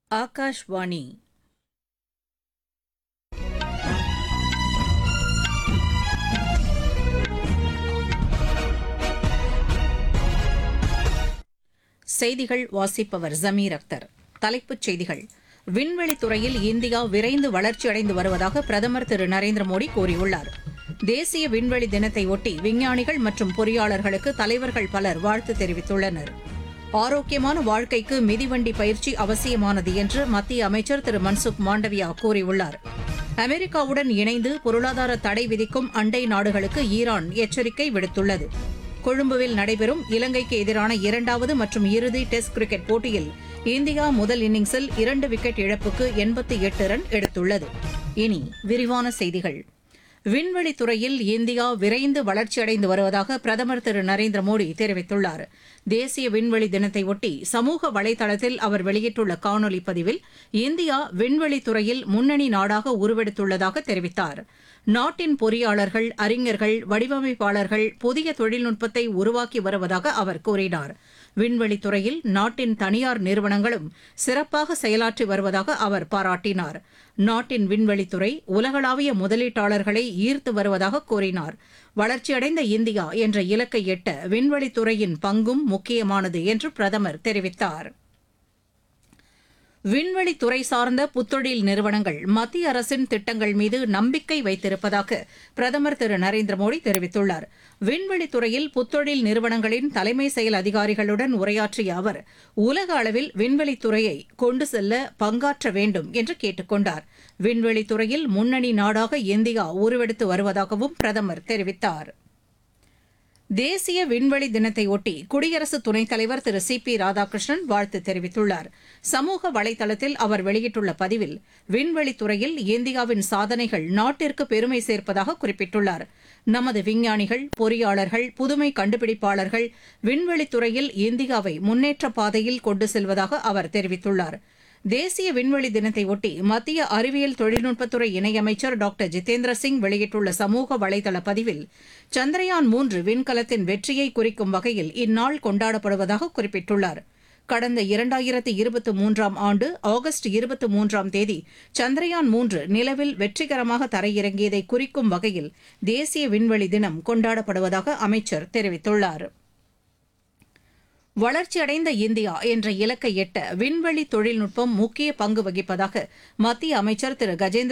ஆகாஷ்வாணி செய்திகள் வாசிப்பவர் ஜமீர் அக்தர் தலைப்புச் செய்திகள் விண்வெளித் துறையில் இந்தியா விரைந்து வளர்ச்சியடைந்து வருவதாக பிரதமர் திரு நரேந்திர மோடி கூறியுள்ளார் தேசிய விண்வெளி தினத்தை ஒட்டி விஞ்ஞானிகள் மற்றும் பொறியாளர்களுக்கு தலைவர்கள் பலர் வாழ்த்து தெரிவித்துள்ளனர் ஆரோக்கியமான வாழ்க்கைக்கு மிதிவண்டி பயிற்சி அவசியமானது என்று மத்திய அமைச்சர் திரு மன்சுக் மாண்டவியா கூறியுள்ளார் அமெரிக்காவுடன் இணைந்து பொருளாதார தடை விதிக்கும் அண்டை நாடுகளுக்கு ஈரான் எச்சரிக்கை விடுத்துள்ளது கொழும்புவில் நடைபெறும் இலங்கைக்கு எதிரான இரண்டாவது மற்றும் இறுதி டெஸ்ட் கிரிக்கெட் போட்டியில் இந்தியா முதல் இன்னிங்ஸில் இரண்டு விக்கெட் இழப்புக்கு எண்பத்தி எட்டு ரன் எடுத்துள்ளது இனி விரிவான செய்திகள் விண்வெளித் துறையில் இந்தியா விரைந்து வளர்ச்சியடைந்து வருவதாக பிரதமர் திரு நரேந்திர மோடி தெரிவித்துள்ளார் தேசிய விண்வெளி தினத்தை ஒட்டி சமூக வலைதளத்தில் அவர் வெளியிட்டுள்ள காணொலி பதிவில் இந்தியா விண்வெளித் துறையில் முன்னணி நாடாக உருவெடுத்துள்ளதாக தெரிவித்தார் நாட்டின் பொறியாளர்கள் அறிஞர்கள் வடிவமைப்பாளர்கள் புதிய தொழில்நுட்பத்தை உருவாக்கி வருவதாக அவர் கூறினார் விண்வெளித் துறையில் நாட்டின் தனியார் நிறுவனங்களும் சிறப்பாக செயலாற்றி வருவதாக அவர் பாராட்டினார் நாட்டின் விண்வெளித்துறை உலகளாவிய முதலீட்டாளர்களை ஈர்த்து வருவதாக கூறினார் வளர்ச்சியடைந்த இந்தியா என்ற இலக்கை எட்ட விண்வெளித்துறையின் பங்கும் முக்கியமானது என்று பிரதமர் தெரிவித்தார் விண்வெளித்துறை சார்ந்த புத்தொழில் நிறுவனங்கள் மத்திய அரசின் திட்டங்கள் மீது நம்பிக்கை வைத்திருப்பதாக பிரதமர் திரு நரேந்திர மோடி தெரிவித்துள்ளார் விண்வெளித்துறையில் புத்தொழில் நிறுவனங்களின் தலைமை செயல் அதிகாரிகளுடன் உரையாற்றிய அவர் உலக அளவில் விண்வெளித்துறையை கொண்டு செல்ல பங்காற்ற வேண்டும் என்று கேட்டுக் கொண்டார் விண்வெளித்துறையில் முன்னணி நாடாக இந்தியா உருவெடுத்து வருவதாகவும் பிரதமர் தெரிவித்தார் தேசிய விண்வெளி தினத்தை ஒட்டி குடியரசு துணைத் தலைவர் திரு சி பி ராதாகிருஷ்ணன் வாழ்த்து தெரிவித்துள்ளார் சமூக வலைதளத்தில் அவர் வெளியிட்டுள்ள பதிவில் விண்வெளித்துறையில் இந்தியாவின் சாதனைகள் நாட்டிற்கு பெருமை சேர்ப்பதாக குறிப்பிட்டுள்ளார் நமது விஞ்ஞானிகள் பொறியாளர்கள் புதுமை கண்டுபிடிப்பாளர்கள் விண்வெளித்துறையில் இந்தியாவை முன்னேற்ற பாதையில் கொண்டு செல்வதாக அவர் தெரிவித்துள்ளார் தேசிய விண்வெளி தினத்தை ஒட்டி மத்திய அறிவியல் தொழில்நுட்பத்துறை இணையமைச்சர் டாக்டர் ஜிதேந்திர சிங் வெளியிட்டுள்ள சமூக வலைதள பதிவில் சந்திரயான் மூன்று விண்கலத்தின் வெற்றியை குறிக்கும் வகையில் இந்நாள் கொண்டாடப்படுவதாக குறிப்பிட்டுள்ளார் கடந்த இரண்டாயிரத்து இருபத்தி மூன்றாம் ஆண்டு ஆகஸ்ட் இருபத்தி மூன்றாம் தேதி சந்திரயான் மூன்று நிலவில் வெற்றிகரமாக தரையிறங்கியதை குறிக்கும் வகையில் தேசிய விண்வெளி தினம் கொண்டாடப்படுவதாக அமைச்சர் தெரிவித்துள்ளார் வளர்ச்சியடைந்த இந்தியா என்ற இலக்கை எட்ட விண்வெளி தொழில்நுட்பம் முக்கிய பங்கு வகிப்பதாக மத்திய அமைச்சர் திரு கஜேந்திர